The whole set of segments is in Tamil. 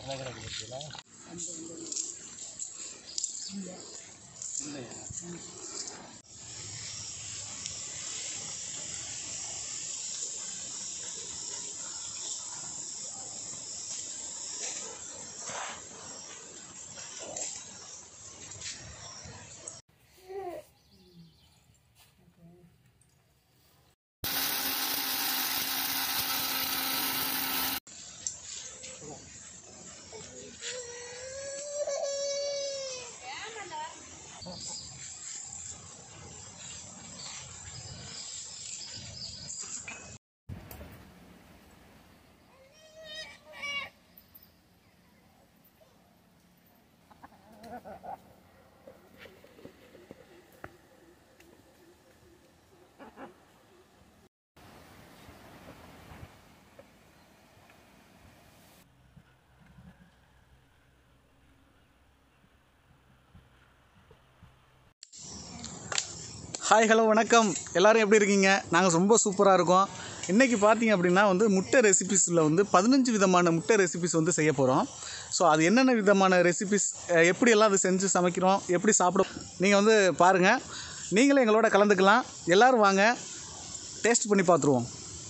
ஹாய் ஹலோ வணக்கம் எல்லாரும் எப்படி இருக்கீங்க நாங்கள் ரொம்ப சூப்பராக இருக்கோம் இன்றைக்கி பார்த்தீங்க அப்படின்னா வந்து முட்டை ரெசிபிஸில் வந்து பதினஞ்சு விதமான முட்டை ரெசிபிஸ் வந்து செய்ய போகிறோம் ஸோ அது என்னென்ன விதமான ரெசிபிஸ் எப்படியெல்லாம் அது செஞ்சு சமைக்கிறோம் எப்படி சாப்பிட நீங்கள் வந்து பாருங்கள் நீங்களும் எங்களோட கலந்துக்கலாம் எல்லோரும் வாங்க டேஸ்ட் பண்ணி பார்த்துருவோம்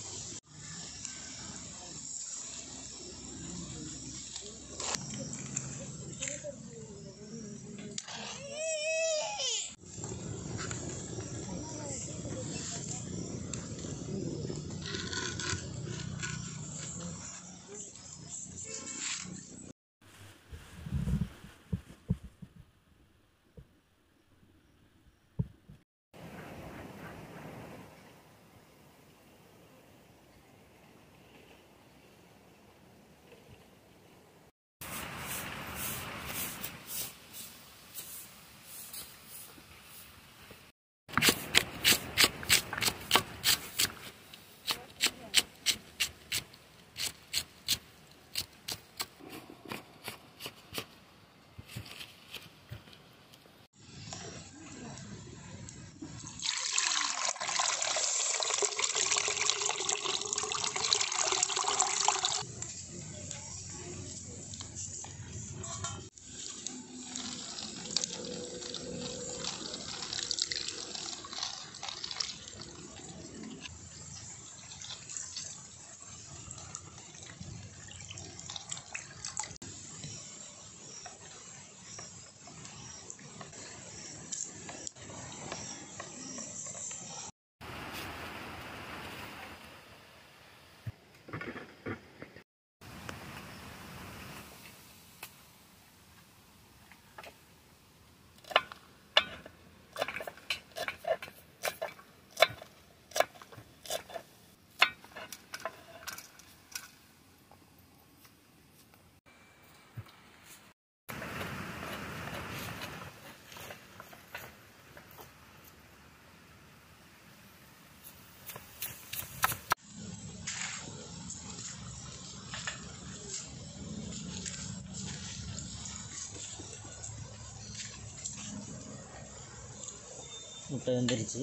முட்டை வெந்துருச்சு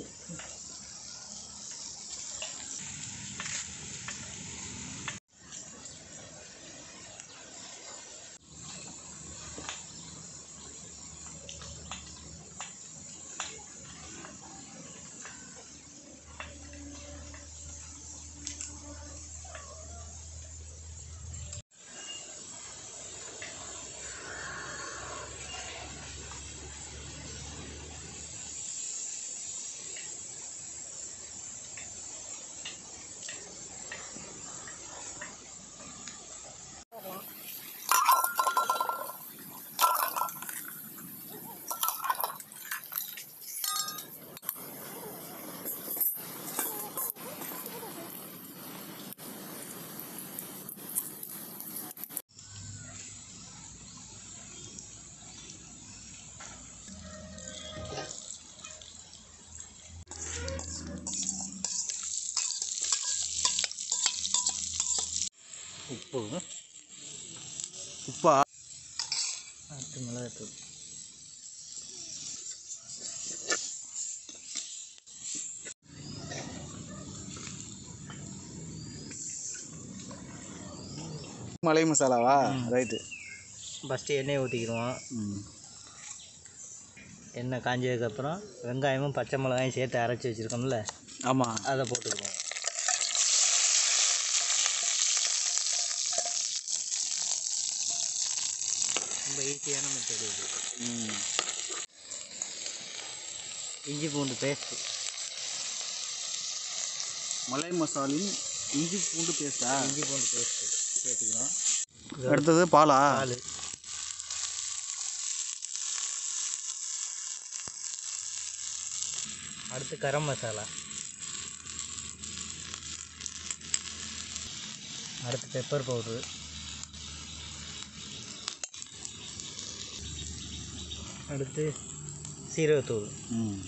உப்பு உப்பா அடுத்து மிளகாத்தூள் மலை மசாலாவா ரைட்டு ஃபஸ்ட்டு எண்ணெயை ஊற்றிக்கிடுவோம் ம் எண்ணெய் காஞ்சதுக்கப்புறம் வெங்காயமும் பச்சை மிளகாயும் சேர்த்து அரைச்சி வச்சுருக்கோம்ல ஆமாம் அதை போட்டுக்குவோம் ரொம்ப ஈஸியான மெத்தட் இது ம் இஞ்சி பூண்டு பேஸ்ட்டு மலை மசாலின் இஞ்சி பூண்டு பேஸ்டா இஞ்சி பூண்டு பேஸ்ட்டு சேர்த்துக்கிறோம் அடுத்தது பாலா பால் அடுத்து கரம் மசாலா அடுத்து பெப்பர் பவுட்ரு அடுத்து சீரகத்தூள் ம்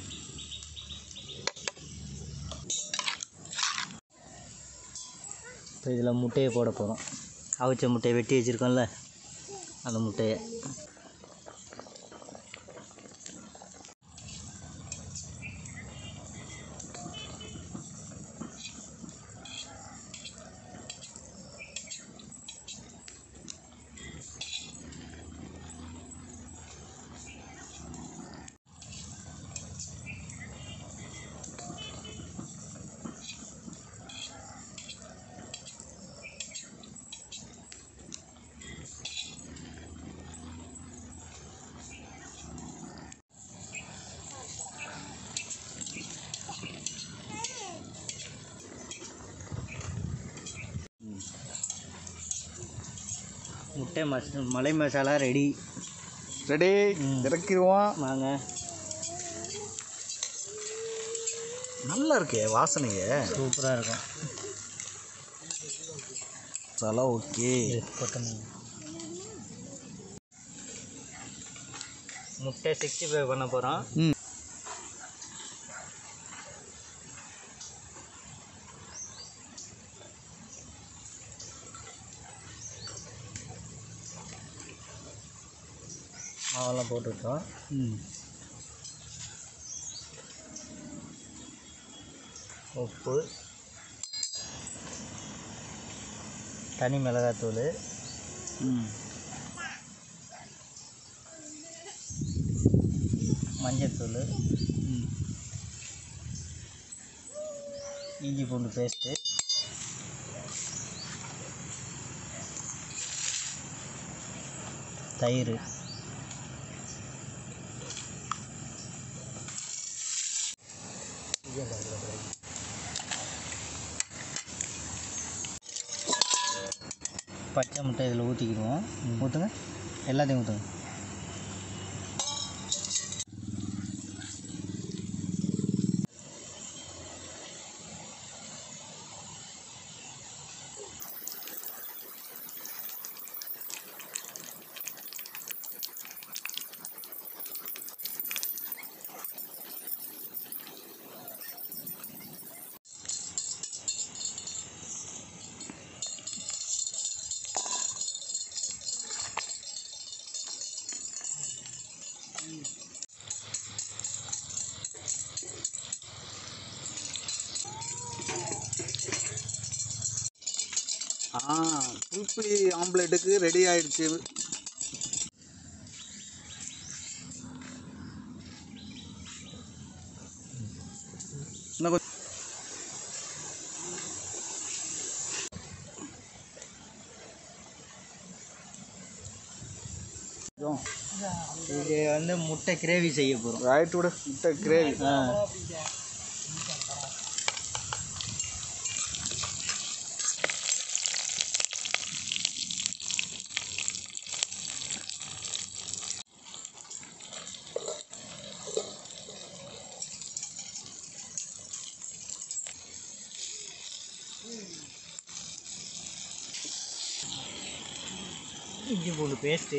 இப்போ இதில் முட்டையை போட போகிறோம் அவிச்ச முட்டையை வெட்டி வச்சுருக்கோம்ல அந்த முட்டையை முட்டை மஸ் மலை மசாலா ரெடி ரெடி ம். இறக்கிடுவோம் வாங்க நல்லா இருக்கே வாசனையே சூப்பராக இருக்கும் மசாலா ஓகே கொத்தமல்லி முட்டை சிக்ஸ்டி ஃபைவ் பண்ண போகிறோம் ம் மாவெல்லாம் போட்டுவிட்டோம் ம் உப்பு தனி மிளகாத்தூள் ம் மஞ்சத்தூள் ம் இஞ்சி பூண்டு பேஸ்ட்டு தயிர் பச்சை முட்டை இதில் ஊற்றிக்கிடுவோம் ஊற்றுங்க எல்லாத்தையும் ஊற்றுங்க ஆ புல்புளி ஆம்லேட்டுக்கு ரெடி ஆயிடுச்சு இன்னும் கொஞ்சம் இது வந்து முட்டை கிரேவி செய்ய போகிறோம் ரைட் விட முட்டை கிரேவி ஆ இஞ்சி பூண்டு பேஸ்ட்டு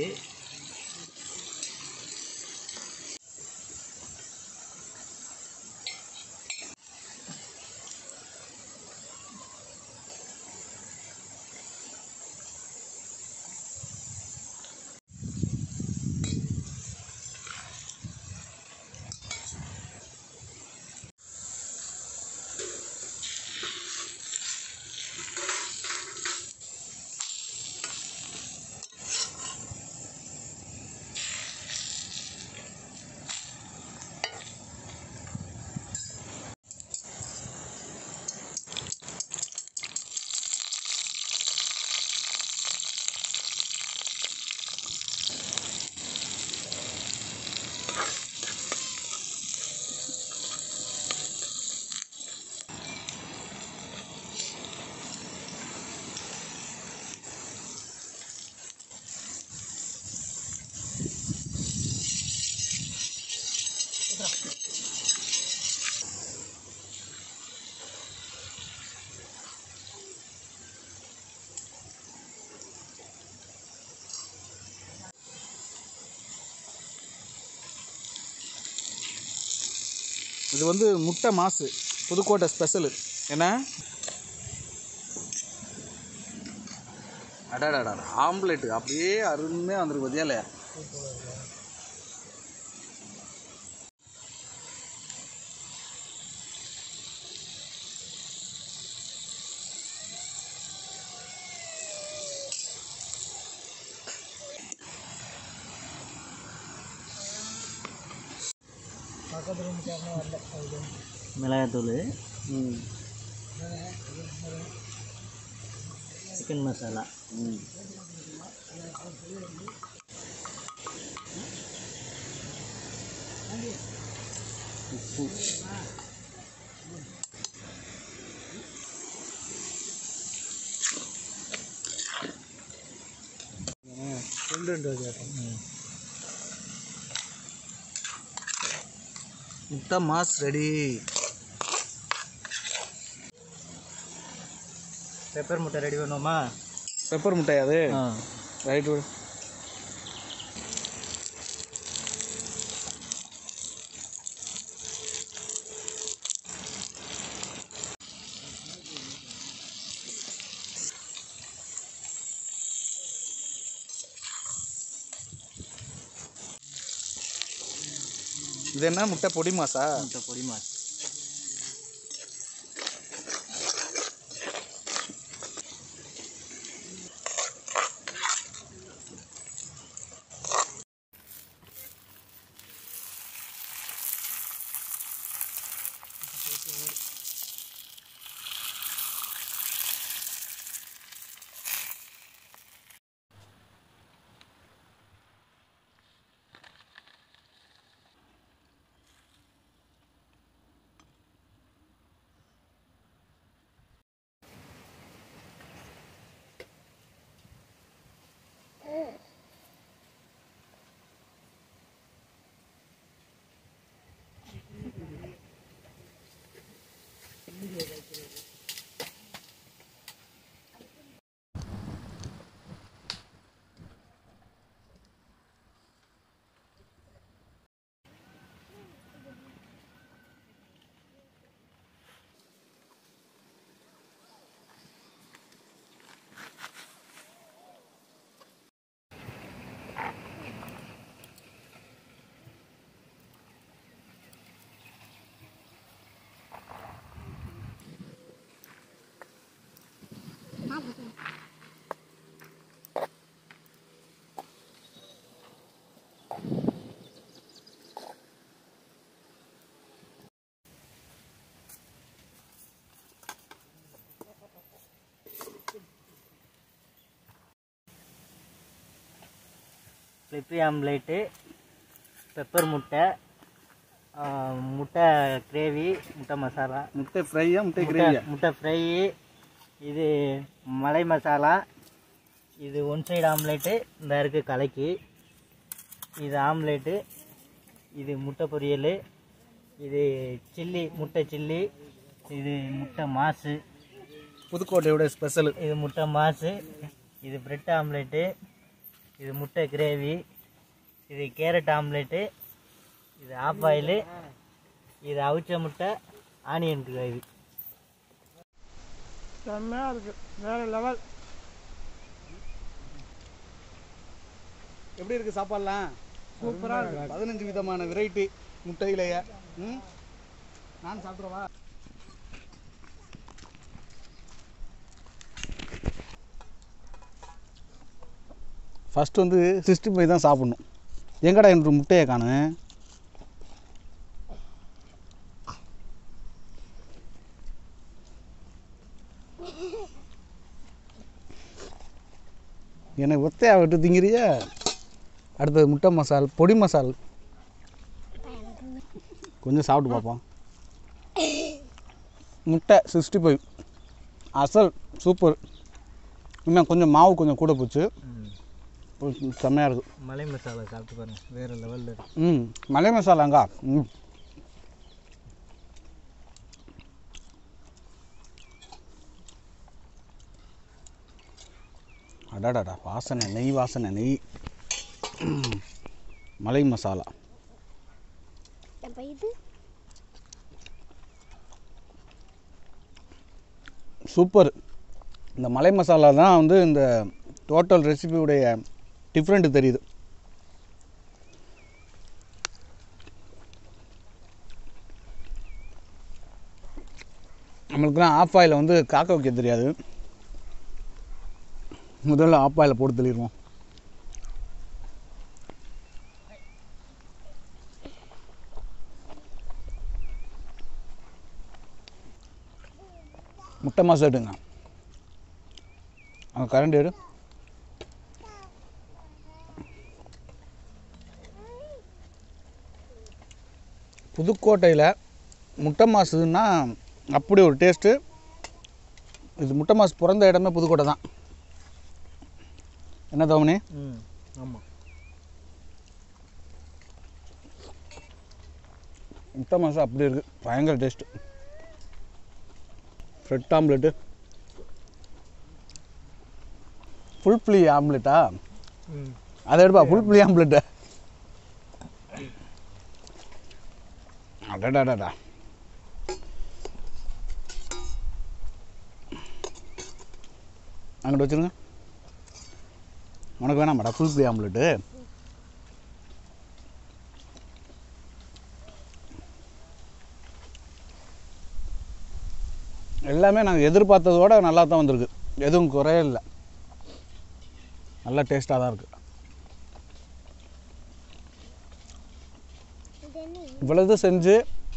இது வந்து முட்டை மாசு புதுக்கோட்டை ஸ்பெஷலு என்ன அடாடாடா ஆம்லேட்டு அப்படியே அருமையாக வந்திருக்கு பார்த்தியா இல்லையா மிளகாத்தூள் ம் சிக்கன் மசாலா ம் உப்பு ரெண்டு ரெண்டு ம். முட்டை மாஸ் ரெடி பெப்பர் முட்டை ரெடி பண்ணுவோமா பெப்பர் முட்டை அது ஆ ரைட் இது என்ன முட்டை பொடி மாசா முட்டை பொடி மாஸ் ஃப்ளிப்பி ஆம்லேட்டு பெப்பர் முட்டை ஆ, முட்டை கிரேவி முட்டை மசாலா முட்டை ஃப்ரையா முட்டை முட்டை கிரேவியா முட்டை ஃப்ரை இது மலை மசாலா இது ஒன் சைடு ஆம்லேட்டு இந்த இருக்கு கலக்கி இது ஆம்லேட்டு இது முட்டை பொரியல் இது சில்லி முட்டை சில்லி இது முட்டை மாசு புதுக்கோட்டையோட ஸ்பெஷல் இது முட்டை மாசு இது பிரெட் ஆம்லேட்டு இது முட்டை கிரேவி இது கேரட் ஆம்லேட்டு இது ஆஃப் ஆயிலு இது அவிச்ச முட்டை ஆனியன் கிரேவி செம்மையாக இருக்குது வேறு லெவல் எப்படி இருக்கு சாப்பாடுலாம் சூப்பராக இருக்கு பதினஞ்சு விதமான வெரைட்டி முட்டையிலேயே ம் நான் சாப்பிட்றவா ஃபஸ்ட்டு வந்து சிக்ஸ்டி ஃபைவ் தான் சாப்பிட்ணும் எங்கடா என்று முட்டையை காணும் என்னை ஒத்தையா விட்டு திங்கிறிய அடுத்தது முட்டை மசால் பொடி மசால் கொஞ்சம் சாப்பிட்டு பார்ப்போம் முட்டை சிக்ஸ்டி ஃபைவ் அசல் சூப்பர் இன்னும் கொஞ்சம் மாவு கொஞ்சம் கூட போச்சு செம்மையாக இருக்குது மலை மசாலா சாப்பிட்டு பாருங்க வேறு லெவலில் இருக்கு ம் மலை மசாலாங்க ம் அடாடாடா வாசனை நெய் வாசனை நெய் ம். மலை மசாலா அப்போ இது சூப்பர் இந்த மலை மசாலா தான் வந்து இந்த டோட்டல் ரெசிபியுடைய டிஃப்ரெண்ட்டு தெரியுது நம்மளுக்குலாம் ஆஃப் ஆயில் வந்து காக்க வைக்க தெரியாது முதல்ல ஆஃப் ஆயிலை போட்டு தெளிடுவோம் முட்டை மாசம் எடுங்க அங்கே கரண்ட் எடு புதுக்கோட்டையில் முட்டை மாசுன்னா அப்படி ஒரு டேஸ்ட்டு இது முட்டை மாசு பிறந்த இடமே புதுக்கோட்டை தான் என்ன தோமனி ம் ஆமாம் முட்டை மாசு அப்படி இருக்குது பயங்கர டேஸ்ட்டு ஃப்ரெட் ஆம்லெட்டு ஃபுல் புளி ஆம்லெட்டா ம் அதை எடுப்பா ஃபுல் புளி ஆம்லெட்டு அடடாடா அங்கிட்டு வச்சுருங்க உனக்கு வேணாமாடா ஃபுல் புளி ஆம்லெட்டு எல்லாமே நாங்கள் எதிர்பார்த்ததோட நல்லா தான் வந்திருக்கு எதுவும் குறையே இல்லை நல்லா டேஸ்ட்டாக தான் இருக்குது இவ்வளவு செஞ்சு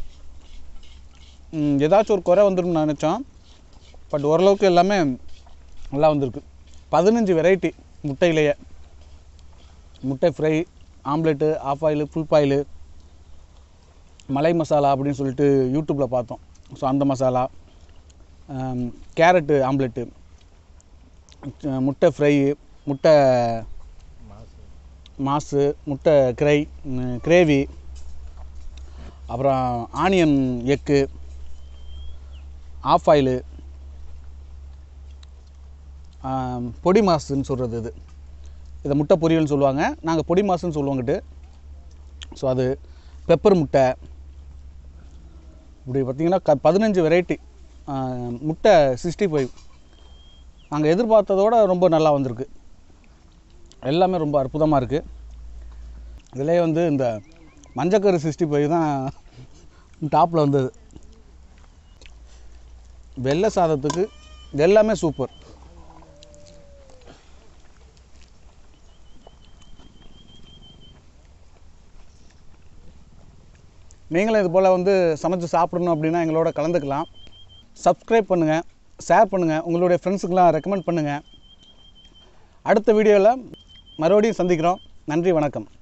ம், ஏதாச்சும் ஒரு குறை வந்துடும் நினச்சோம் பட் ஓரளவுக்கு எல்லாமே நல்லா வந்திருக்கு பதினஞ்சு வெரைட்டி முட்டையிலேயே முட்டை fry omelette half boil full boil மலை மசாலா அப்படின்னு சொல்லிட்டு யூடியூப்பில் பார்த்தோம் ஸோ அந்த மசாலா ஆம், கேரட்டு ஆம்லெட்டு அஹ், முட்டை ஃப்ரை முட்டை மாசு மாசு முட்டை கிரை ம், கிரேவி அப்புறம் ஆனியன் எக்கு ஆஃப் ஆயிலு ஆம், பொடி மாசுன்னு சொல்கிறது இது இதை முட்டை பொரியல்னு சொல்லுவாங்க நாங்கள் பொடி மாசுன்னு சொல்லுவோங்கிட்டு ஸோ அது பெப்பர் முட்டை இப்படி பார்த்தீங்கன்னா க பதினஞ்சு வெரைட்டி முட்டை சிக்ஸ்டி ஃபைவ் நாங்கள் எதிர்பார்த்ததோட ரொம்ப நல்லா வந்திருக்கு எல்லாமே ரொம்ப அற்புதமாக இருக்குது அதிலே வந்து இந்த மஞ்சக்கரு சிக்ஸ்டி ஃபைவ் தான் டாப்பில் வந்தது வெள்ளை சாதத்துக்கு எல்லாமே சூப்பர் நீங்களும் இது போல் வந்து சமைச்சு சாப்பிடணும் அப்படின்னா எங்களோட கலந்துக்கலாம் சப்ஸ்கிரைப் பண்ணுங்கள் ஷேர் பண்ணுங்கள் உங்களுடைய ஃப்ரெண்ட்ஸுக்கெலாம் ரெக்கமெண்ட் பண்ணுங்கள் அடுத்த வீடியோவில் மறுபடியும் சந்திக்கிறோம் நன்றி வணக்கம்